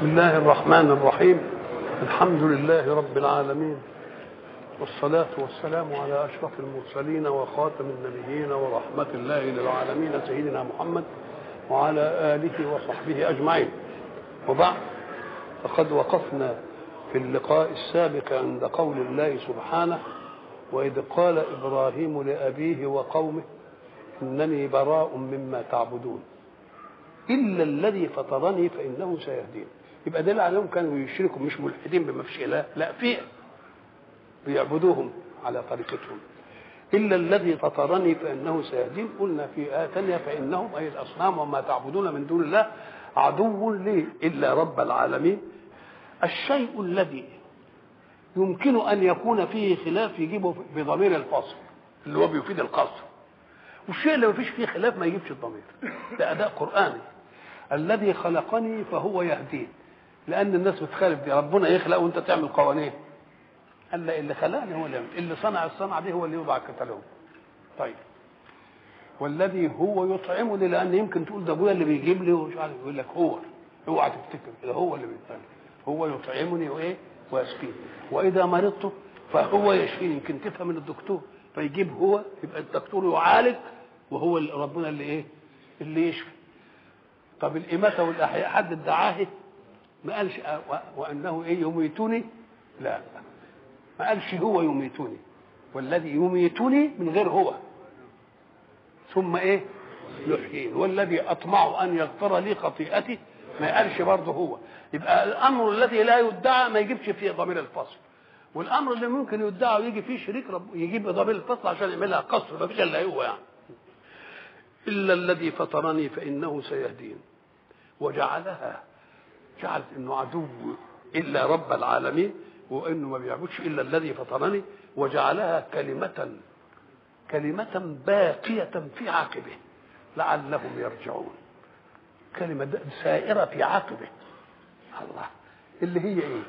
بسم الله الرحمن الرحيم الحمد لله رب العالمين والصلاة والسلام على أشرف المرسلين وخاتم النبيين ورحمة الله للعالمين سيدنا محمد وعلى آله وصحبه أجمعين وبعد فقد وقفنا في اللقاء السابق عند قول الله سبحانه وإذ قال إبراهيم لأبيه وقومه إنني براء مما تعبدون إلا الذي فطرني فإنه سيهدين يبقى دل عليهم كانوا يشركوا مش ملحدين بما فيش إله لا في بيعبدوهم على طريقتهم إلا الذي فطرني فإنه سيهدين قلنا في آية ثانية فإنهم أي الأصنام وما تعبدون من دون الله عدو لي إلا رب العالمين الشيء الذي يمكن أن يكون فيه خلاف يجيبه بضمير الفصل اللي هو بيفيد القصر والشيء اللي ما فيش فيه خلاف ما يجيبش الضمير ده أداء قرآني الذي خلقني فهو يهدين لأن الناس بتخالف دي ربنا يخلق وأنت تعمل قوانين قال لا اللي خلقني هو اللي يعمل. اللي صنع الصنعة دي هو اللي يوضع الكتالوج طيب والذي هو يطعمني لأن يمكن تقول ده أبويا اللي بيجيب لي ومش عارف يقول لك هو اوعى تفتكر كده هو اللي بيطعمني هو يطعمني وايه ويسقيني واذا مرضت فهو يشفيني يمكن تفهم من الدكتور فيجيب هو يبقى الدكتور يعالج وهو اللي ربنا اللي ايه اللي يشفي طب الإماتة والأحياء حد ادعاه ما قالش وأنه إيه يميتني لا ما قالش هو يميتني والذي يميتني من غير هو ثم إيه يحييني والذي أطمع أن يغفر لي خطيئتي ما قالش برضه هو يبقى الأمر الذي لا يدعى ما يجيبش فيه ضمير الفصل والأمر اللي ممكن يدعى ويجي فيه شريك رب يجيب ضمير الفصل عشان يعملها قصر ما فيش إلا هو يعني إلا الذي فطرني فإنه سيهدين وجعلها جعل انه عدو الا رب العالمين وانه ما بيعبدش الا الذي فطرني وجعلها كلمة كلمة باقية في عقبه لعلهم يرجعون كلمة سائرة في عقبه الله اللي هي ايه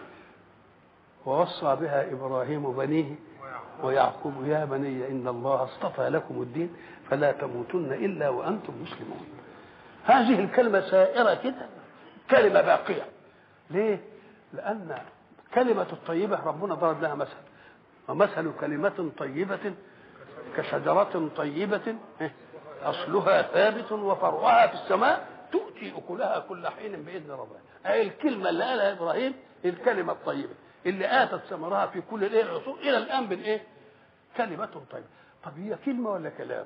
ووصى بها ابراهيم بنيه ويعقوب يا بني ان الله اصطفى لكم الدين فلا تموتن الا وانتم مسلمون هذه الكلمة سائرة كده كلمة باقية ليه؟ لأن كلمة الطيبة ربنا ضرب لها مثل ومثل كلمة طيبة كشجرة طيبة أصلها ثابت وفرعها في السماء تؤتي أكلها كل حين بإذن ربها هي الكلمة اللي قالها إبراهيم الكلمة الطيبة اللي آتت ثمرها في كل الإيه العصور إلى الآن بالإيه؟ كلمة طيبة طب هي كلمة ولا كلام؟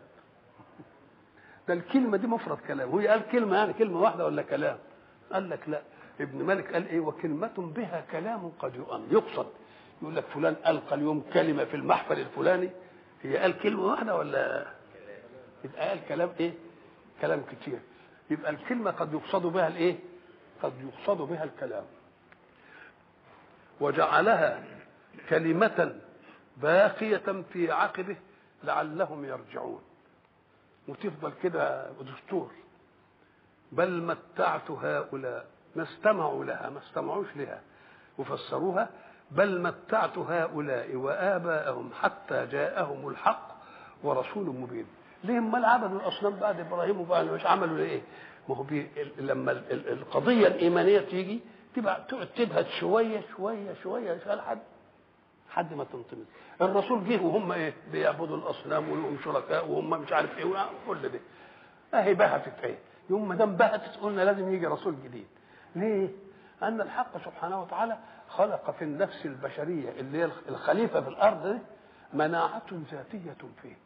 ده الكلمة دي مفرد كلام هو قال كلمة يعني كلمة واحدة ولا كلام قال لك لا ابن مالك قال ايه وكلمة بها كلام قد يؤمن يقصد يقول لك فلان ألقى اليوم كلمة في المحفل الفلاني هي قال كلمة واحدة ولا يبقى قال كلام ايه كلام كتير يبقى الكلمة قد يقصد بها الايه قد يقصد بها الكلام وجعلها كلمة باقية في عقبه لعلهم يرجعون وتفضل كده دستور بل متعت هؤلاء ما استمعوا لها ما استمعوش لها وفسروها بل متعت هؤلاء وآباءهم حتى جاءهم الحق ورسول مبين ليه ما عبدوا الأصنام بعد إبراهيم وبعد مش عملوا لإيه ما هو بي لما القضية الإيمانية تيجي تبقى تقعد تبهت شوية شوية شوية لحد حد ما تنطمس الرسول جه وهم ايه بيعبدوا الاصنام ولهم شركاء وهم مش عارف ايه كل ده اهي بهتت ايه يوم ما دام بهتت قلنا لازم يجي رسول جديد ليه؟ ان الحق سبحانه وتعالى خلق في النفس البشريه اللي هي الخليفه في الارض دي مناعه ذاتيه فيه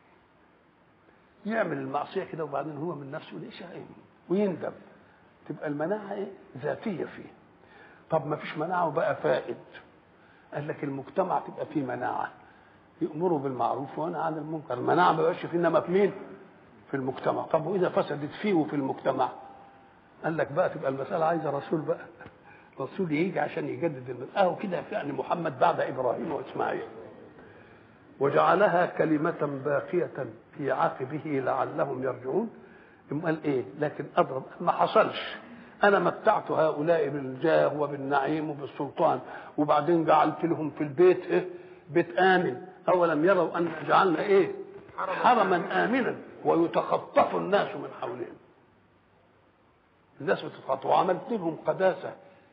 يعمل المعصيه كده وبعدين هو من نفسه ليش ايه ويندم تبقى المناعه ايه ذاتيه فيه طب ما فيش مناعه وبقى فائد قال لك المجتمع تبقى فيه مناعه يامروا بالمعروف وانا عن المنكر المناعه ما بقاش فيه انما في مين؟ في المجتمع طب واذا فسدت فيه وفي المجتمع قال لك بقى تبقى المساله عايزه رسول بقى رسول يجي عشان يجدد المسألة اهو كده يعني محمد بعد ابراهيم واسماعيل وجعلها كلمة باقية في عقبه لعلهم يرجعون قال ايه لكن اضرب ما حصلش انا متعت هؤلاء بالجاه وبالنعيم وبالسلطان وبعدين جعلت لهم في البيت إيه؟ بيت امن اولم يروا ان جعلنا ايه حرما امنا ويتخطف الناس من حولهم الناس بتتخطف وعملت لهم قداسه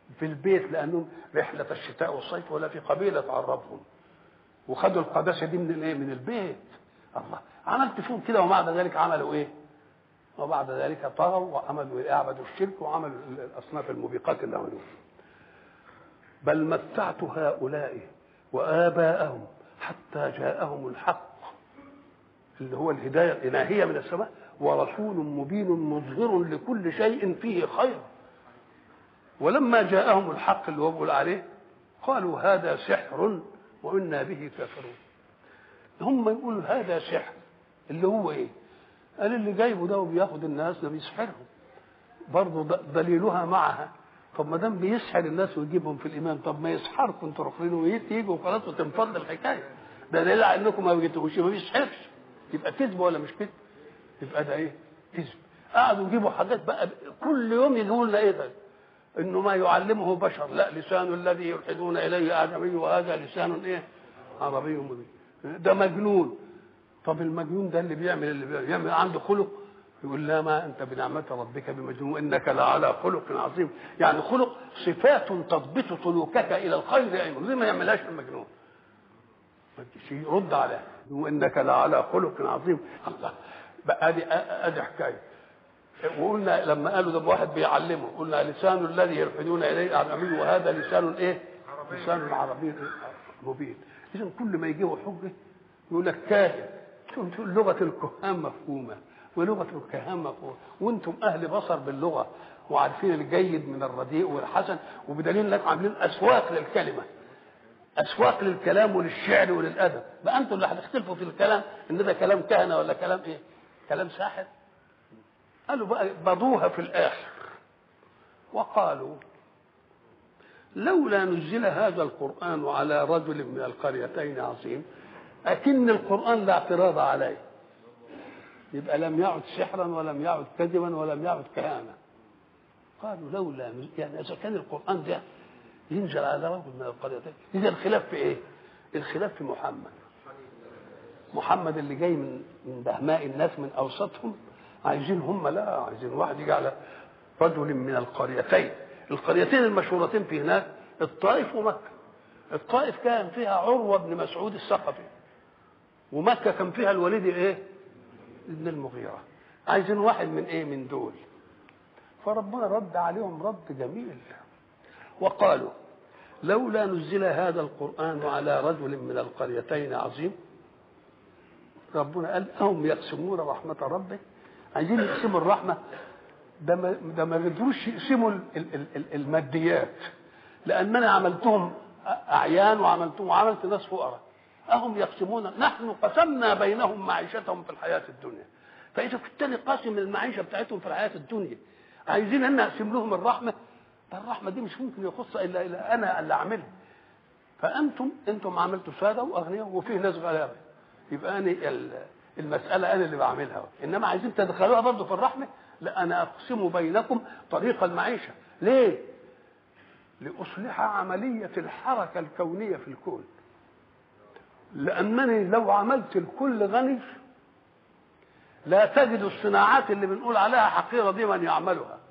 في البيت لانهم رحله الشتاء والصيف ولا في قبيله تعرفهم وخدوا القداسه دي من الايه من البيت الله عملت فيهم كده وبعد ذلك عملوا ايه وبعد ذلك طغوا وعملوا اعبدوا الشرك وعملوا الاصناف الموبقات اللي عملوها بل متعت هؤلاء وآباءهم حتى جاءهم الحق اللي هو الهداية الإلهية من السماء ورسول مبين مظهر لكل شيء فيه خير ولما جاءهم الحق اللي هو بيقول عليه قالوا هذا سحر وإنا به كافرون هم يقولوا هذا سحر اللي هو ايه قال اللي جايبه ده وبياخد الناس ده بيسحرهم برضه دليلها معها طب ما دام بيسحر الناس ويجيبهم في الايمان طب ما يسحركم انتوا رافضين ويجوا وخلاص وتنفض الحكايه ده دليل على انكم ما بيجيتوش ما بيسحرش يبقى كذب ولا مش كذب؟ يبقى ده ايه؟ كذب قعدوا يجيبوا حاجات بقى كل يوم يجيبوا لنا ايه ده؟ انه ما يعلمه بشر لا لسان الذي يلحدون اليه اعجمي وهذا لسان ايه؟ عربي مبين ده مجنون طب المجنون ده اللي بيعمل اللي بيعمل عنده خلق يقول لا ما انت بنعمه ربك بمجنون انك لعلى خلق عظيم يعني خلق صفات تضبط سلوكك الى الخير ايضا زي ما يعملهاش المجنون يرد عليها وانك لعلى خلق عظيم الله بقى ادي ادي حكايه وقلنا لما قالوا ده واحد بيعلمه قلنا لسان الذي يلحدون اليه اعجمي وهذا لسان ايه؟ لسان عربي مبين اذا كل ما يجيبوا حجه يقول لك كاهن لغه الكهان مفهومه ولغه الكهان مفهومه وانتم اهل بصر باللغه وعارفين الجيد من الرديء والحسن وبدليل انكم عاملين اسواق للكلمه اسواق للكلام وللشعر وللادب بقى انتم اللي هتختلفوا في الكلام ان ده كلام كهنه ولا كلام ايه؟ كلام ساحر قالوا بقى بضوها في الاخر وقالوا لولا نزل هذا القران على رجل من القريتين عظيم اكن القران لا اعتراض عليه يبقى لم يعد سحرا ولم يعد كذبا ولم يعد كهانه قالوا لولا نزل يعني اذا كان القران ده ينزل على رجل من القريتين اذا الخلاف في ايه؟ الخلاف في محمد محمد اللي جاي من من بهماء الناس من اوسطهم عايزين هم لا عايزين واحد يجي على رجل من القريتين القريتين المشهورتين في هناك الطائف ومكة الطائف كان فيها عروة بن مسعود الثقفي ومكة كان فيها الوليد ايه ابن المغيرة عايزين واحد من ايه من دول فربنا رد عليهم رد جميل وقالوا لولا نزل هذا القرآن على رجل من القريتين عظيم ربنا قال أهم يقسمون رحمة ربك عايزين يقسموا الرحمة ده ما ده ما قدروش يقسموا الماديات لأن أنا عملتهم أعيان وعملتهم وعملت ناس فقراء أهم يقسمون نحن قسمنا بينهم معيشتهم في الحياة الدنيا فإذا كنت أنا قاسم المعيشة بتاعتهم في الحياة الدنيا عايزين أن أقسم لهم الرحمة الرحمة دي مش ممكن يخص إلا إلا أنا اللي أعملها فأنتم أنتم عملتوا سادة وأغنياء وفيه ناس غلابة يبقى أنا المسألة أنا اللي بعملها إنما عايزين تدخلوها برضه في الرحمة لا أنا أقسم بينكم طريق المعيشة ليه؟ لأصلح عملية الحركة الكونية في الكون لأنني لو عملت الكل غني لا تجد الصناعات اللي بنقول عليها حقيرة دي من يعملها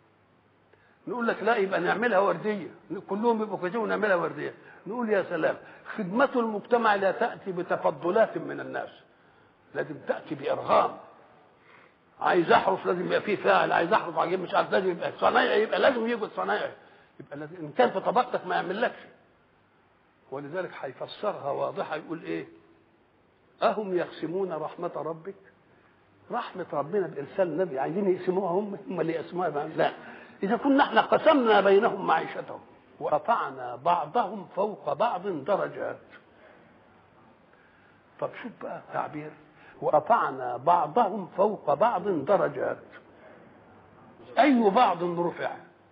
نقول لك لا يبقى نعملها وردية كلهم يبقوا كده ونعملها وردية نقول يا سلام خدمة المجتمع لا تأتي بتفضلات من الناس لازم تأتي بإرغام عايز أحرف لازم يبقى فيه فاعل عايز أحرف عجيب مش عارف لازم يبقى صنايعي يبقى لازم يوجد صنايعي يبقى لازم إن كان في طبقتك ما يعملكش ولذلك هيفسرها واضحة يقول إيه أهم يقسمون رحمة ربك رحمة ربنا بإرسال النبي عايزين يقسموها هم هم اللي يقسموها لا إذا كنا احنا قسمنا بينهم معيشتهم ورفعنا بعضهم فوق بعض درجات طب شوف بقى التعبير ورفعنا بعضهم فوق بعض درجات أي بعض رفع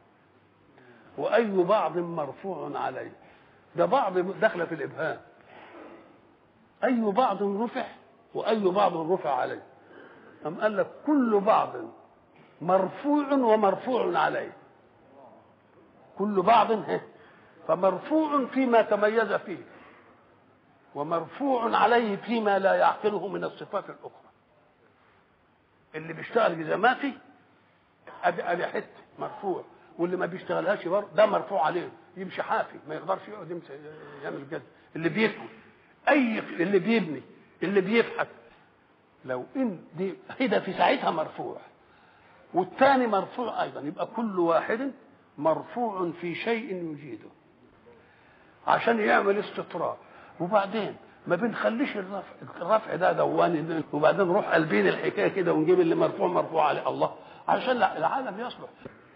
وأي بعض مرفوع عليه ده بعض داخله في الإبهام أي بعض رفع وأي بعض رفع عليه أم قال لك كل بعض مرفوع ومرفوع عليه كل بعض فمرفوع فيما تميز فيه ومرفوع عليه فيما لا يعقله من الصفات الاخرى اللي بيشتغل جزماتي ادي ادي حته مرفوع واللي ما بيشتغلهاش برضه ده مرفوع عليه يمشي حافي ما يقدرش يقعد يمشي يعمل كده اللي بيكوي اي اللي بيبني اللي بيفحت لو ان دي كده في ساعتها مرفوع والثاني مرفوع ايضا يبقى كل واحد مرفوع في شيء يجيده عشان يعمل استطراء وبعدين ما بنخليش الرفع الرفع ده دواني وبعدين نروح قلبين الحكايه كده ونجيب اللي مرفوع مرفوع عليه الله عشان العالم يصلح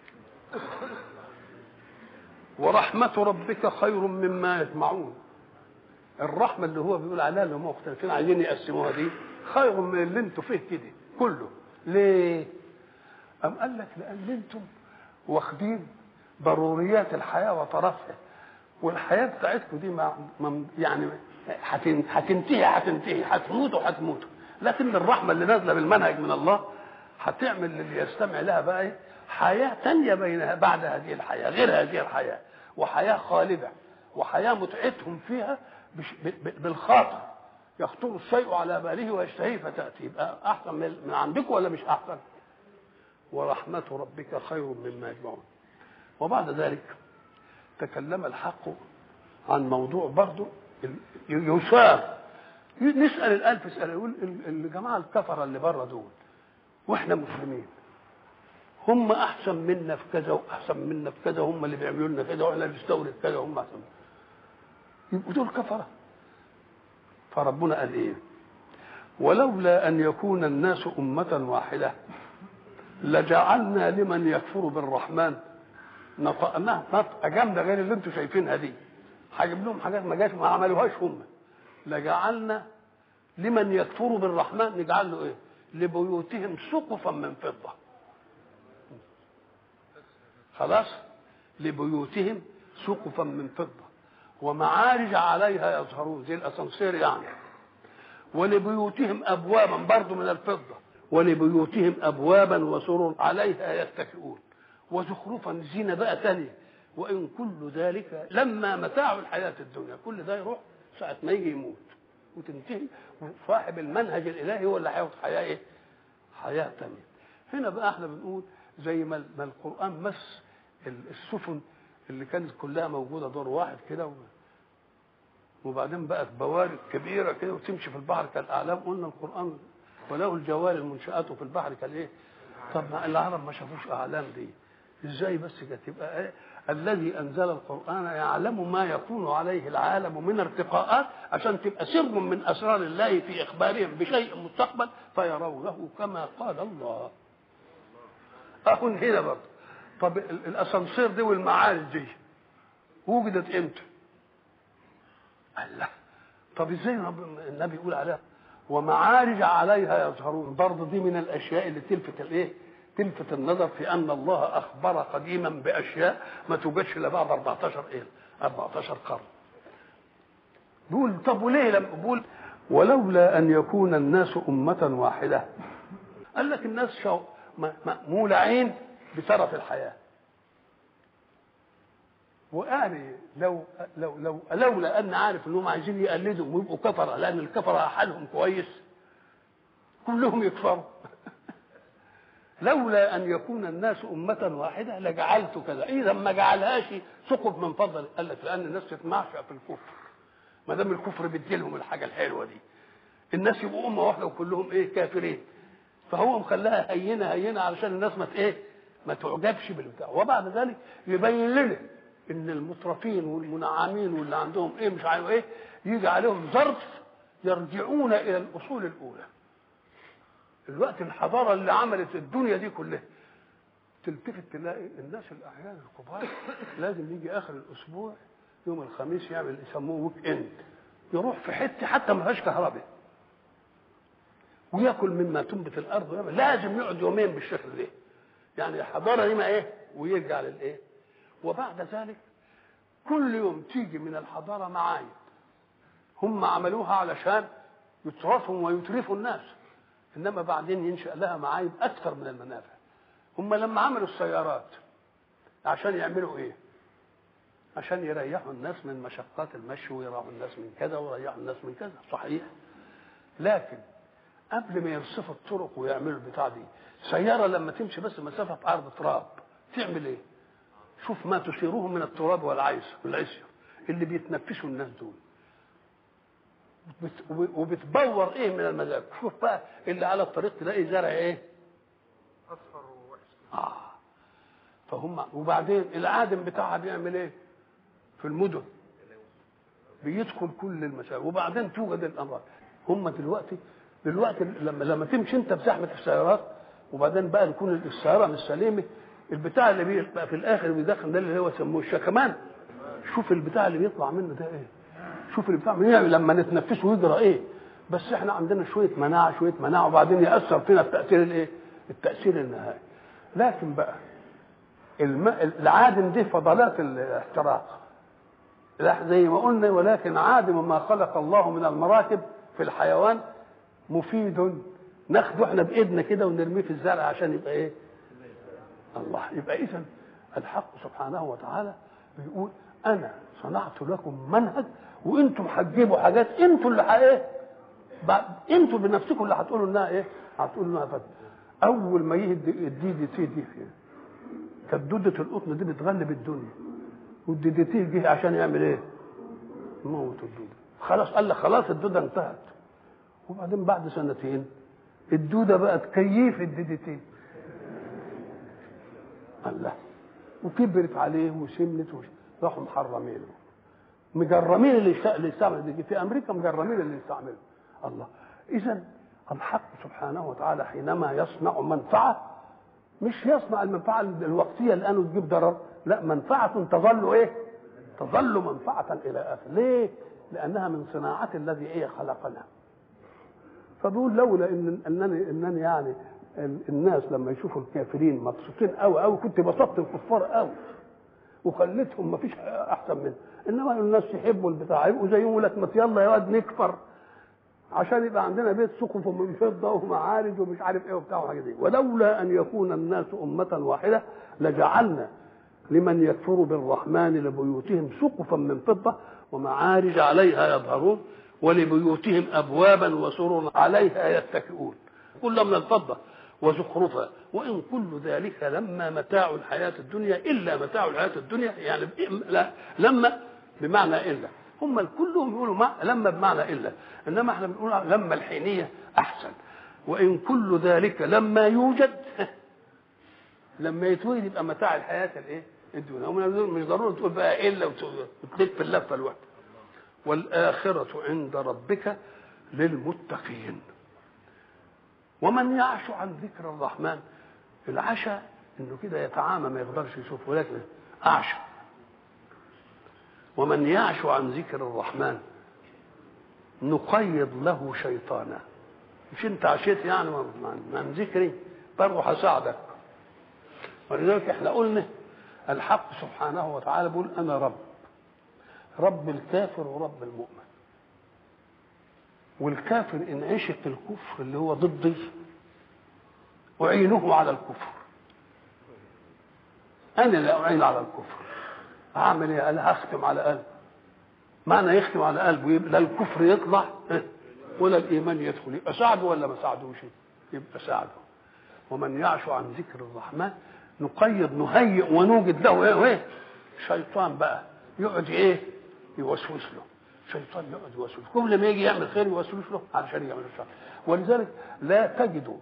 ورحمة ربك خير مما يجمعون الرحمة اللي هو بيقول عليها اللي هم مختلفين عايزين يقسموها دي خير من اللي انتوا فيه كده كله ليه؟ أم قال لك لأن انتم واخدين ضروريات الحياة وطرفها والحياة بتاعتكم دي مع يعني هتنتهي هتنتهي هتموتوا هتموتوا لكن الرحمة اللي نازلة بالمنهج من الله هتعمل للي يستمع لها بقى ايه؟ حياة تانية بينها بعد هذه الحياة غير هذه الحياة وحياة خالدة وحياة متعتهم فيها بالخاطر يخطر الشيء على باله ويشتهيه فتأتي يبقى أحسن من عندكم ولا مش أحسن ورحمة ربك خير مما يجمعون وبعد ذلك تكلم الحق عن موضوع برضه يثار نسأل الألف سؤال يقول الجماعة الكفرة اللي بره دول واحنا مسلمين هم احسن منا في كذا واحسن منا في كذا هم اللي بيعملوا لنا كذا واحنا بنستورد كذا هم احسن يبقوا دول كفره فربنا قال ايه ولولا ان يكون الناس امه واحده لجعلنا لمن يكفر بالرحمن نطقناها نطقه جامده غير اللي انتم شايفينها دي هجيب لهم حاجات ما جاش ما عملوهاش هم لجعلنا لمن يكفر بالرحمن نجعل له ايه لبيوتهم سقفا من فضه خلاص لبيوتهم سقفا من فضه ومعارج عليها يظهرون زي الاسانسير يعني ولبيوتهم ابوابا برضه من الفضه ولبيوتهم ابوابا وسرر عليها يتكئون وزخرفا زينه بقى ثانيه وان كل ذلك لما متاع الحياه الدنيا كل ده يروح ساعه ما يجي يموت وتنتهي وصاحب المنهج الالهي هو اللي هياخد حياه ايه؟ حياه ثانيه هنا بقى احنا بنقول زي ما ما القران مس السفن اللي كانت كلها موجوده دور واحد كده وبعدين بقت بوارق كبيره كده وتمشي في البحر كالاعلام قلنا القران وله الجوار المنشآت في البحر كالايه؟ طب ما العرب ما شافوش اعلام دي ازاي بس كده تبقى إيه؟ الذي انزل القران يعلم ما يكون عليه العالم من ارتقاءات عشان تبقى سر من اسرار الله في اخبارهم بشيء مستقبل فيرونه كما قال الله اهو هنا برضه طب الاسانسير دي والمعارج دي وجدت امتى؟ الله طب ازاي النبي يقول عليها ومعارج عليها يظهرون برضه دي من الاشياء اللي تلفت الايه؟ تلفت النظر في ان الله اخبر قديما باشياء ما توجدش الا بعد 14 ايه؟ 14 قرن. بيقول طب وليه لما بيقول ولولا ان يكون الناس امه واحده قال لك الناس شو مولعين بترف الحياه وقال لو لو لو لولا ان عارف انهم عايزين يقلدوا ويبقوا كفره لان الكفره حالهم كويس كلهم يكفروا لولا ان يكون الناس امه واحده لجعلت كذا اذا ما جعلهاش سقف من فضل قال لك لان الناس تتمعشق في الكفر ما دام الكفر بيديلهم الحاجه الحلوه دي الناس يبقوا امه واحده وكلهم ايه كافرين فهو مخلاها هينه هينه علشان الناس ما ايه ما تعجبش بالبتاع وبعد ذلك يبين لنا ان المترفين والمنعمين واللي عندهم ايه مش عارف ايه يجي عليهم ظرف يرجعون الى الاصول الاولى الوقت الحضاره اللي عملت الدنيا دي كلها تلتفت تلاقي الناس الاحيان الكبار لازم يجي اخر الاسبوع يوم الخميس يعمل يسموه ويك اند يروح في حته حتى ما فيهاش كهرباء وياكل مما تنبت الارض ويعمل لازم يقعد يومين بالشكل ده يعني الحضاره دي ما ايه ويرجع للايه وبعد ذلك كل يوم تيجي من الحضاره معايب هم عملوها علشان يترفوا ويترفوا الناس انما بعدين ينشا لها معايب اكثر من المنافع هم لما عملوا السيارات عشان يعملوا ايه عشان يريحوا الناس من مشقات المشي ويريحوا الناس من كذا ويريحوا الناس من كذا صحيح لكن قبل ما يرصفوا الطرق ويعملوا البتاع دي سياره لما تمشي بس مسافه في عرض تراب تعمل ايه شوف ما تثيره من التراب والعيس والعسر اللي بيتنفسوا الناس دول وبت- وبتبور ايه من المذاق شوف بقى اللي على الطريق تلاقي زرع ايه اصفر ووحش اه فهم وبعدين العادم بتاعها بيعمل ايه في المدن بيدخل كل المساجد وبعدين توجد الامراض هم دلوقتي دلوقتي لما لما تمشي انت بزحمه السيارات وبعدين بقى يكون السياره مش سليمه البتاع اللي بيبقى في الاخر بيدخل ده اللي هو سموه الشكمان شوف البتاع اللي بيطلع منه ده ايه شوف اللي بتاع يعني لما نتنفسه يجرى ايه بس احنا عندنا شويه مناعه شويه مناعه وبعدين ياثر فينا التاثير الايه التاثير النهائي لكن بقى الم... العادم دي فضلات الاحتراق لا زي ما قلنا ولكن عادم ما خلق الله من المراكب في الحيوان مفيد ناخده احنا بايدنا كده ونرميه في الزرع عشان يبقى ايه الله يبقى اذا الحق سبحانه وتعالى بيقول انا صنعت لكم منهج وانتم هتجيبوا حاجات انتم اللي ايه انتم بنفسكم اللي هتقولوا انها ايه هتقولوا انها فاتت اول ما يهدي الدي دي تي دي فيه كانت دودة القطن دي بتغلب الدنيا والدي دي تي جه عشان يعمل ايه؟ موت الدودة خلاص قال لك خلاص الدودة انتهت وبعدين بعد سنتين الدودة بقت كيف الدي دي تي الله وكبرت عليه وسمنت وش... راحوا محرمينه مجرمين اللي يشت... اللي يستعمل دي في امريكا مجرمين اللي يستعمله الله اذا الحق سبحانه وتعالى حينما يصنع منفعه مش يصنع المنفعه الوقتيه الان وتجيب ضرر لا منفعه تظل ايه تظل منفعه الى اخر ليه لانها من صناعه الذي ايه خلقنا فبيقول لولا ان انني انني يعني الناس لما يشوفوا الكافرين مبسوطين قوي قوي كنت بسطت الكفار قوي وخليتهم ما فيش احسن منه انما الناس يحبوا البتاع يبقوا زيهم يقول لك ما يلا يا واد نكفر عشان يبقى عندنا بيت سقف من فضه ومعارج ومش عارف ايه وبتاع وحاجه دي ولولا ان يكون الناس امه واحده لجعلنا لمن يكفر بالرحمن لبيوتهم سقفا من فضه ومعارج عليها يظهرون ولبيوتهم ابوابا وسررا عليها يتكئون كل من الفضه وزخرفا وان كل ذلك لما متاع الحياه الدنيا الا متاع الحياه الدنيا يعني لا لما بمعنى الا هم كلهم يقولوا ما لما بمعنى الا انما احنا بنقول لما الحينيه احسن وان كل ذلك لما يوجد لما يتوجد يبقى متاع الحياه الايه الدنيا هم مش ضروري تقول بقى الا وتلف اللفه الواحده والاخره عند ربك للمتقين ومن يعش عن ذكر الرحمن العشاء انه كده يتعامى ما يقدرش يشوف ولكن اعشى ومن يعش عن ذكر الرحمن نقيض له شيطانا مش انت عشيت يعني عن ذكري برضه هساعدك ولذلك احنا قلنا الحق سبحانه وتعالى بيقول انا رب رب الكافر ورب المؤمن والكافر ان عشق الكفر اللي هو ضدي اعينه على الكفر انا لا اعين على الكفر اعمل ايه قال هختم على قلبه معنى يختم على قلبه لا الكفر يطلع ولا الايمان يدخل يبقى ساعده ولا ما ساعدوش يبقى ساعده ومن يعش عن ذكر الرحمن نقيض نهيئ ونوجد له ايه وايه شيطان بقى يقعد ايه يوسوس له شيطان يقعد يوسوس كل ما يجي يعمل خير يوسوس له علشان يعمل الشر ولذلك لا تجد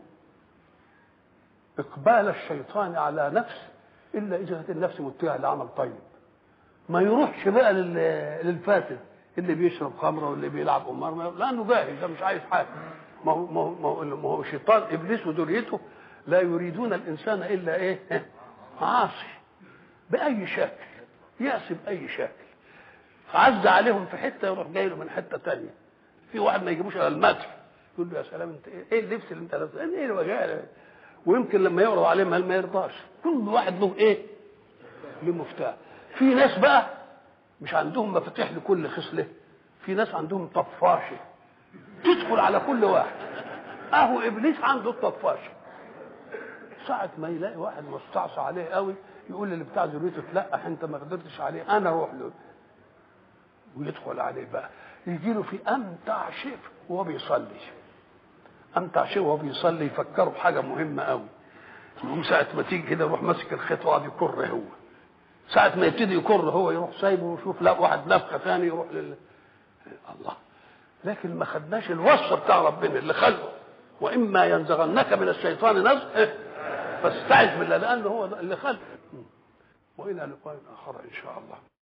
اقبال الشيطان على نفس الا اذا كانت النفس متجهه لعمل طيب ما يروحش بقى للفاسد اللي بيشرب خمره واللي بيلعب قمار لانه جاهل ده مش عايز حاجه ما هو ما هو ما هو شيطان ابليس وذريته لا يريدون الانسان الا ايه؟ عاصي باي شكل يأسي باي شكل عز عليهم في حته يروح جاي له من حته ثانيه في واحد ما يجيبوش على المدح يقول له يا سلام انت ايه, إيه اللبس اللي انت لابسه ايه الوجع ويمكن لما يعرض عليه مال ما يرضاش كل واحد له ايه؟ له مفتاح في ناس بقى مش عندهم مفاتيح لكل خصله في ناس عندهم طفاشه تدخل على كل واحد اهو ابليس عنده الطفاشه ساعة ما يلاقي واحد مستعصى عليه قوي يقول اللي بتاع ذريته تلقح انت ما قدرتش عليه انا اروح له ويدخل عليه بقى يجي له في امتع شيء وهو بيصلي امتع شيء وهو بيصلي يفكره بحاجه مهمه قوي يقوم ساعه ما تيجي كده يروح ماسك الخيط وقعد يكر هو ساعة ما يبتدي يكر هو يروح سايبه ويشوف لا واحد نفخة ثاني يروح لل الله لكن ما خدناش الوصف بتاع ربنا اللي خلقه واما ينزغنك من الشيطان نزغ فاستعذ بالله لانه هو اللي خلق والى لقاء اخر ان شاء الله